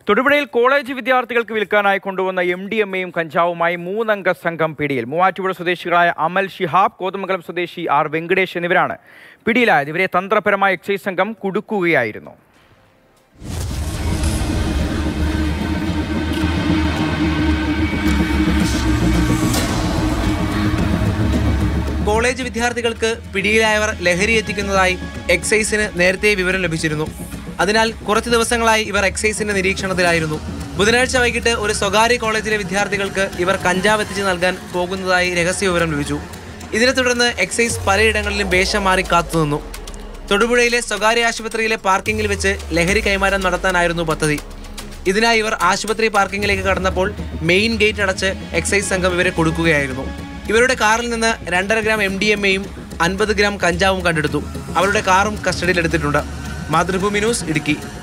തൊടുപുഴയിൽ കോളേജ് വിദ്യാർത്ഥികൾക്ക് വിൽക്കാനായി കൊണ്ടുവന്ന എം ഡി എം എയും കഞ്ചാവുമായി മൂന്നംഗ സംഘം പിടിയിൽ മൂവാറ്റുപുഴ സ്വദേശികളായ അമൽ ഷിഹാബ് കോതമംഗലം സ്വദേശി ആർ വെങ്കടേഷ് എന്നിവരാണ് പിടിയിലായത് ഇവരെ തന്ത്രപരമായ എക്സൈസ് സംഘം കുടുക്കുകയായിരുന്നു കോളേജ് വിദ്യാർത്ഥികൾക്ക് പിടിയിലായവർ ലഹരി എത്തിക്കുന്നതായി എക്സൈസിന് നേരത്തെ വിവരം ലഭിച്ചിരുന്നു അതിനാൽ കുറച്ച് ദിവസങ്ങളായി ഇവർ എക്സൈസിന്റെ നിരീക്ഷണത്തിലായിരുന്നു ബുധനാഴ്ച വൈകിട്ട് ഒരു സ്വകാര്യ കോളേജിലെ വിദ്യാർത്ഥികൾക്ക് ഇവർ കഞ്ചാവ് എത്തിച്ച് നൽകാൻ പോകുന്നതായി രഹസ്യ വിവരം ലഭിച്ചു ഇതിനെ തുടർന്ന് എക്സൈസ് പലയിടങ്ങളിലും വേഷം മാറി കാത്തുനിന്നു തൊടുപുഴയിലെ സ്വകാര്യ ആശുപത്രിയിലെ പാർക്കിങ്ങിൽ വെച്ച് ലഹരി കൈമാറ്റം നടത്താനായിരുന്നു പദ്ധതി ഇതിനായി ഇവർ ആശുപത്രി പാർക്കിങ്ങിലേക്ക് കടന്നപ്പോൾ മെയിൻ ഗേറ്റ് അടച്ച് എക്സൈസ് സംഘം ഇവരെ കൊടുക്കുകയായിരുന്നു ഇവരുടെ കാറിൽ നിന്ന് രണ്ടര ഗ്രാം എം ഡി എം എയും അൻപത് ഗ്രാം കഞ്ചാവും കണ്ടെടുത്തു അവരുടെ കാറും കസ്റ്റഡിയിലെടുത്തിട്ടുണ്ട് മാതൃഭൂമി ന്യൂസ് ഇടുക്കി